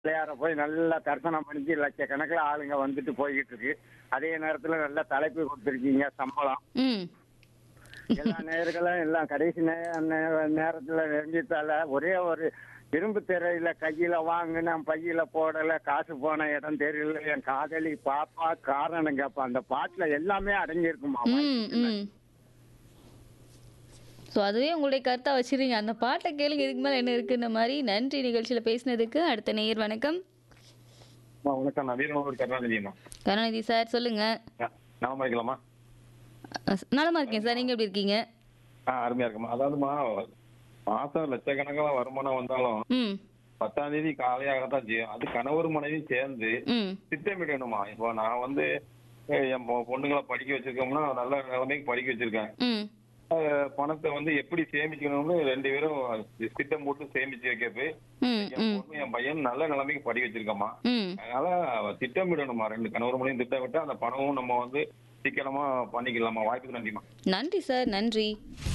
பிள்ளையார போய் நல்லா தரிசனம் பண்ணிட்டு லட்சக்கணக்கில் ஆளுங்க வந்துட்டு போய்கிட்டு இருக்கு அதே நேரத்துல நல்ல தலைப்பு கொடுத்துருக்கீங்க சம்பளம் ம் எல்லா நேர்களும் எல்லாம் கடைசி நே- நே- நேரத்துல நெருங்கிட்டால ஒரே ஒரு இரும்பு திரையில கையில வாங்கின பையில போடல காசு போன இடம் தெரியல என் காதலி பாப்பா காரணம் கேப்பா அந்த பாட்டுல எல்லாமே அடங்கியிருக்குமா ம் ம் ஸோ அதுவே உங்களுடைய கருத்தா வச்சிருங்க அந்த பாட்டை கேளுங்க இதுக்கு மேலே என்ன இருக்குன்ற மாதிரி நன்றி நிகழ்ச்சியில் பேசினதுக்கு அடுத்த நேயர் வணக்கம் வணக்கம் நான் வீரநூறு கருணாநிதிமா கருணாநிதி சார் சொல்லுங்க நாம இருக்கலாமா அஹ், நலமா இருக்கேன் சார் நீங்க எப்படி இருக்கீங்க ஆ அருமையா இருக்குமா அதாவதுமா மாசம் லட்சக்கணக்கில் வருமானம் வந்தாலும் ம் பத்தாம் தேதி காலையாகத்தான் செய்யும் அது கணவர் மனைவி சேர்ந்து ம் திட்டமிடணுமா இப்போ நான் வந்து அஹ், என் பொ- பொண்ணுங்களை படிக்க வச்சிருக்கோம்னா நல்ல நிலைமைக்கு படிக்க வச்சிருக்கேன் ம் அஹ், பணத்தை வந்து எப்படி சேமிக்கணும்னு ரெண்டு பேரும் திட்டம் போட்டு சேமிச்சு வைக்கிறது ம் என் ம் பொண்ணு என் பையன் நல்ல நிலைமைக்கு படிக்க வச்சிருக்கோமா ம் அதனால திட்டமிடணுமா ரெண்டு கணவர் மனைவி திட்டமிட்டா அந்த பணமும் நம்ம வந்து சிக்கனமா பண்ணிக்கலாமா வாய்ப்புக்கு நன்றிமா நன்றி சார் நன்றி